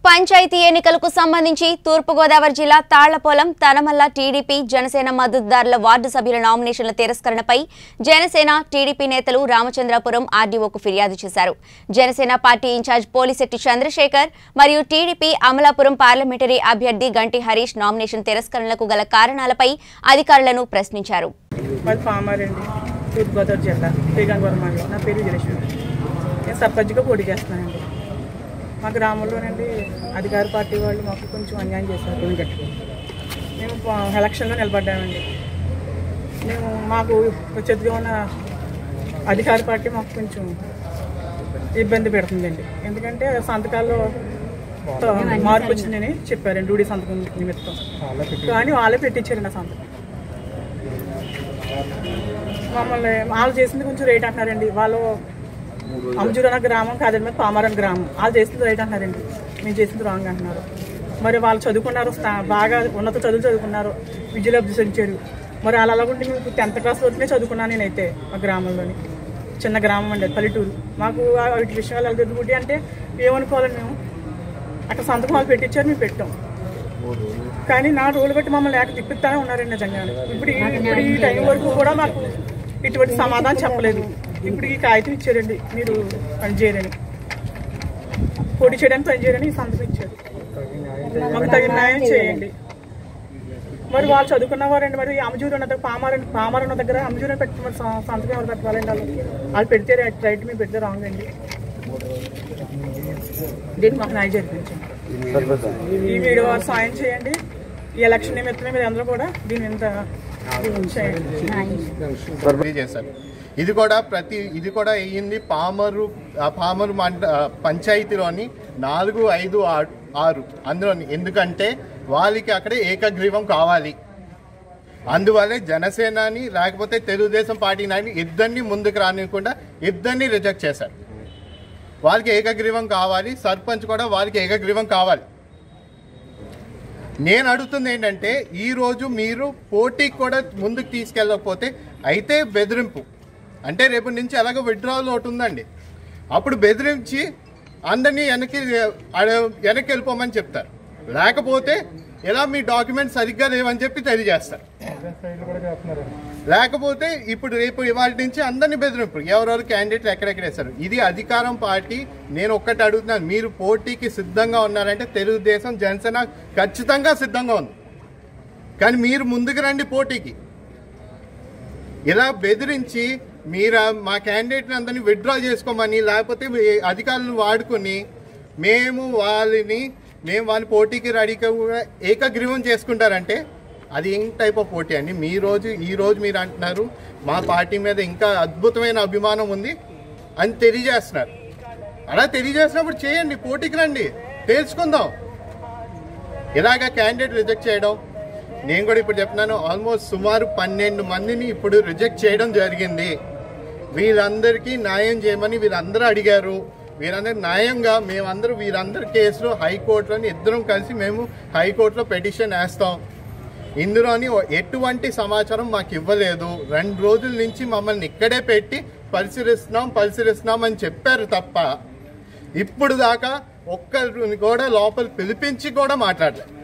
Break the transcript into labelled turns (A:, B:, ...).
A: పంచాయతీ ఎన్నికలకు సంబంధించి తూర్పుగోదావరి జిల్లా తాళ్లపోలం తనమల్ల టీడీపీ జనసేన మద్దతుదారుల వార్డు సభ్యుల నామినేషన్ల తిరస్కరణపై జనసేన టీడీపీ నేతలు రామచంద్రాపురం ఆర్డీఓకు ఫిర్యాదు చేశారు జనసేన పార్టీ ఇన్ఛార్జ్ పోలిశెట్టి చంద్రశేఖర్ మరియు టీడీపీ అమలాపురం పార్లమెంటరీ అభ్యర్థి గంటి హరీష్ నామినేషన్ తిరస్కరణలకు గల కారణాలపై అధికారులను ప్రశ్నించారు
B: మాది పామారండి తూర్పుగోదావరి జిల్లా శ్రీగంగవరం మండలం నా పేరు విజయలక్ష్మి నేను సర్పంచ్గా పోటీ చేస్తున్నానండి మా గ్రామంలోనండి అధికార పార్టీ వాళ్ళు మాకు కొంచెం అన్యాయం చేశారు మేము ప- ఎలక్షన్లో నిలబడ్డామండి మేము మాకు వచ్చేదిగా ఉన్న అధికార పార్టీ మాకు కొంచెం ఇబ్బంది పెడుతుందండి ఎందుకంటే సంతకాల్లో త- మార్పు వచ్చిందని చెప్పారండి డూడీ సంతకం నిమిత్తం కానీ వాళ్ళే పెట్టించారండి ఆ సంతకం మమ్మల్ని వాళ్ళు చేసింది కొంచెం రేట్ అంటున్నారండి వాళ్ళు అమజూరు అన్న గ్రామం కాదండి మరి పామారన్ గ్రామం వాళ్ళు చేసింది రైట్ అంటున్నారండి మేము చేసింది రాంగ్ అంటున్నారు మరి వాళ్ళు చదువుకున్నారు స్థా- బాగా ఉన్నత చదువులు చదువుకున్నారు విద్యలు అభ్యసించారు మరి అలా అలాగుంటే మేము టెన్త్ క్లాస్ వరకునే చదువుకున్నాను నేనైతే మా గ్రామంలోని చిన్న గ్రామం అండి అది పల్లెటూరు మాకు ఆ వీటి విషయాలు ఎలా తెలుగుంటే అంటే ఏమనుకోవాలని మేము అక్కడ సంతకం వాళ్ళు పెట్టించారు మేము పెట్టాం కానీ నా రోజులు బట్టి మమ్మల్ని లేక తిప్పిస్తానే ఉన్నారండి నిజంగా ఇప్పుడు ఈ- ఇప్పుడు ఈ టైం వరకు కూడా మాకు ఇటువంటి సమాధానం చెప్పలేదు ఇప్పుడు ఈ కాగితం ఇచ్చారండి మీరు పని చేయరని పోటీ చేయడానికి పని చేయరని ఈ సంతకం ఇచ్చారు మాకు తగిన న్యాయం చేయండి మరి వాళ్ళు చదువుకున్న వారండి మరి అమజూరు ఉన్న దగ్గర పామారని పామారు ఉన్న దగ్గర అమజూరు పెట్టి మరి సం- సంతకం ఎవరు పెట్టాలండి వాళ్ళు వాళ్ళు పెడితే రైట్ రైట్ మేము పెడితే రాంగ్ అండి దీనికి మాకు న్యాయం జరిపించండి ఈ వీడియో వాళ్ళు సాయం చేయండి ఈ ఎలక్షన్ నిమిత్తమే మీరు అందరూ కూడా దీని ఇంత చేయండి
C: చేశారు ఇది కూడా ప్రతి ఇది కూడా అయ్యింది పామరు ఆ పామరు మండ ఆ పంచాయతీలోని నాలుగు ఐదు ఆ- ఆరు అందులోని ఎందుకంటే వాళ్ళకి అక్కడే ఏకగ్రీవం కావాలి అందువల్లే జనసేనని లేకపోతే తెలుగుదేశం పార్టీ నాయని ఇద్దరిని ముందుకు రానివ్వకుండా ఇద్దరిని రిజెక్ట్ చేశారు వాళ్ళకి ఏకగ్రీవం కావాలి సర్పంచ్ కూడా వాళ్ళకి ఏకగ్రీవం కావాలి నేను అడుగుతుంది ఏంటంటే ఈ రోజు మీరు పోటీకి కూడా ముందుకు తీసుకెళ్ళకపోతే అయితే బెదిరింపు అంటే రేపు నుంచి ఎలాగో విడ్రావల్ ఒకటి ఉందండి అప్పుడు బెదిరించి అందరినీ వెనక్కి అడ- వెనక్కి వెళ్ళిపోమని చెప్తారు లేకపోతే ఇలా మీ డాక్యుమెంట్ సరిగ్గా లేవని చెప్పి తెలియజేస్తారు లేకపోతే ఇప్పుడు రేపు ఇవాళ నుంచి అందరినీ బెదిరింపు ఎవరెవరు క్యాండిడేట్లు ఎక్కడెక్కడ వేస్తారు ఇది అధికారం పార్టీ నేను ఒక్కటి అడుగుతున్నాను మీరు పోటీకి సిద్ధంగా ఉన్నారంటే తెలుగుదేశం జనసేన ఖచ్చితంగా సిద్ధంగా ఉంది కానీ మీరు ముందుకు రండి పోటీకి ఇలా బెదిరించి మీరు ఆ- మా క్యాండిడేట్ని అందరినీ విత్డ్రా చేసుకోమని లేకపోతే మీ అధికారులను వాడుకొని మేము వాళ్ళని మేము వాళ్ళ పోటీకి రెడీగా కూడా ఏకగ్రీవం చేసుకుంటారంటే అది ఏం టైప్ ఆఫ్ పోటీ అండి మీ రోజు ఈ రోజు మీరు అంటున్నారు మా పార్టీ మీద ఇంకా అద్భుతమైన అభిమానం ఉంది అని తెలియజేస్తున్నారు అలా తెలియజేసినప్పుడు చేయండి పోటీకి రండి తెలుసుకుందాం ఇలాగ క్యాండిడేట్ రిజెక్ట్ చేయడం నేను కూడా ఇప్పుడు చెప్తున్నాను ఆల్మోస్ట్ సుమారు పన్నెండు మందిని ఇప్పుడు రిజెక్ట్ చేయడం జరిగింది వీళ్ళందరికీ న్యాయం చేయమని వీళ్ళందరూ అడిగారు వీరందరూ న్యాయంగా మేమందరూ వీరందరి కేసులో హైకోర్టులోని ఇద్దరం కలిసి మేము హైకోర్టులో పెటిషన్ వేస్తాం ఇందులోని ఎటువంటి సమాచారం మాకు ఇవ్వలేదు రెండు రోజుల నుంచి మమ్మల్ని ఇక్కడే పెట్టి పరిశీలిస్తున్నాం పరిశీలిస్తున్నాం అని చెప్పారు తప్ప ఇప్పుడు దాకా ఒక్కరిని కూడా లోపల పిలిపించి కూడా మాట్లాడలేదు